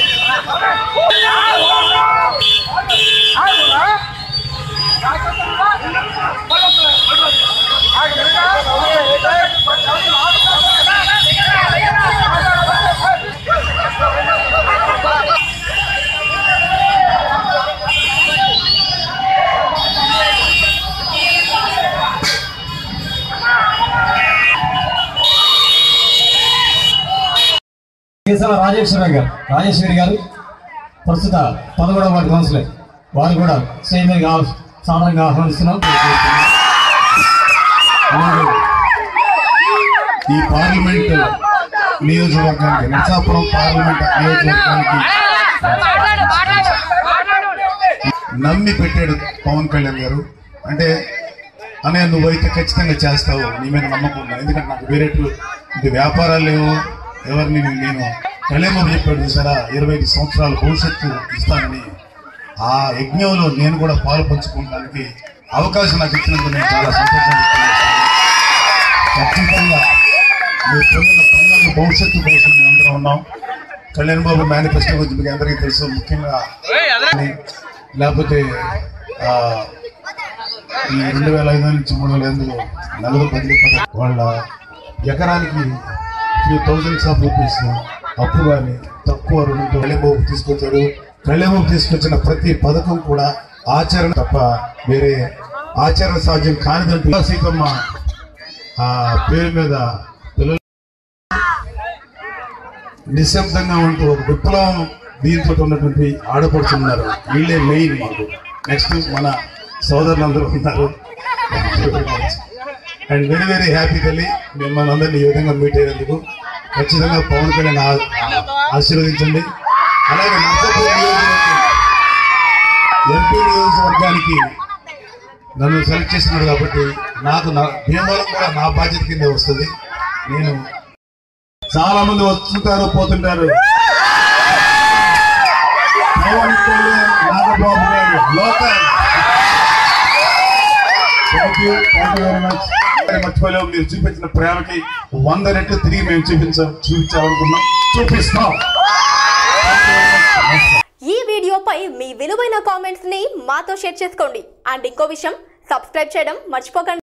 కేశవ రాజేశ్వర గారు రాజేశ్వరి గారు ప్రస్తుత పదమూడవ వార్డు కౌన్సిలర్ వారు కూడా స్టేజ్ సాధారణంగా ఆహ్వానిస్తున్నాం అలాగే ఈ పార్లమెంట్ నియోజకవర్గానికి నరసాపురం పార్లమెంట్ నియోజకవర్గానికి నమ్మి పెట్టాడు పవన్ కళ్యాణ్ గారు అంటే అనే నువ్వైతే ఖచ్చితంగా చేస్తావు నీ మీద నమ్మకం ఉన్నా ఎందుకంటే నాకు వేరే ఇది వ్యాపారాలు లేవు ఎవరిని నేను కళ్యాణ్ బాబు చెప్పాడు చూసారా ఇరవై ఐదు సంవత్సరాల భవిష్యత్తు ఇస్తానని ఆ యజ్ఞంలో నేను కూడా పాలు పంచుకోవడానికి అవకాశం నాకు ఇచ్చినందుకు నేను చాలా సంతోషం ఖచ్చితంగా మీ పిల్లల పిల్లల భవిష్యత్తు కోసం మేము అందరం ఉన్నాం కళ్యాణ్ బాబు మేనిఫెస్టో గురించి మీకు అందరికీ తెలుసు ముఖ్యంగా లేకపోతే ఆ, ఈ రెండు వేల ఐదు నుంచి మూడు వేల ఎనిమిదిలో నగదు బదిలీ పథకం వాళ్ళ ఎకరానికి ఫ్యూ థౌజండ్స్ ఆఫ్ రూపీస్ అప్పు కానీ తక్కువ రుణంతో కళ్యాణబాబు తీసుకొచ్చారు కళ్యాణబాబు తీసుకొచ్చిన ప్రతి పథకం కూడా ఆచరణ తప్ప వేరే ఆచరణ సాధ్యం కానిదంటూ సీతమ్మ ఆ పేరు మీద పిల్లలు నిశ్శబ్దంగా ఉంటూ ఒక విప్లవం దీంతో ఉన్నటువంటి ఆడపడుతున్నారు వీళ్ళే మెయిన్ మాకు నెక్స్ట్ మన సోదరులందరూ ఉన్నారు అండ్ వెరీ వెరీ హ్యాపీ తల్లి మిమ్మల్ని అందరినీ ఈ విధంగా మీట్ అయినందుకు ఖచ్చితంగా పవన్ కళ్యాణ్ ఆ- ఆ- ఆశీర్వదించండి అలాగే నర్సాపూర్ నియోజకవర్గం ఎంపీ నియోజకవర్గానికి నన్ను సెలెక్ట్ చేసినాడు కాబట్టి నాకు నా భీమవరం కూడా నా బాధ్యత కింద వస్తుంది నేను చాలా మంది వస్తుంటారు పోతుంటారు పవన్ కళ్యాణ్ నాగబాబు గారు local thank you thank you very much మర్చిపోలేవు మీరు చూపించిన ప్రేమకి వంద రెట్లు తిరిగి మేము చూపించ చూపించాలనుకున్నాం చూపిస్తాం ఈ వీడియోపై మీ విలువైన కామెంట్స్ ని మాతో షేర్ చేసుకోండి అండ్ ఇంకో విషయం సబ్స్క్రైబ్ చేయడం మర్చిపోకండి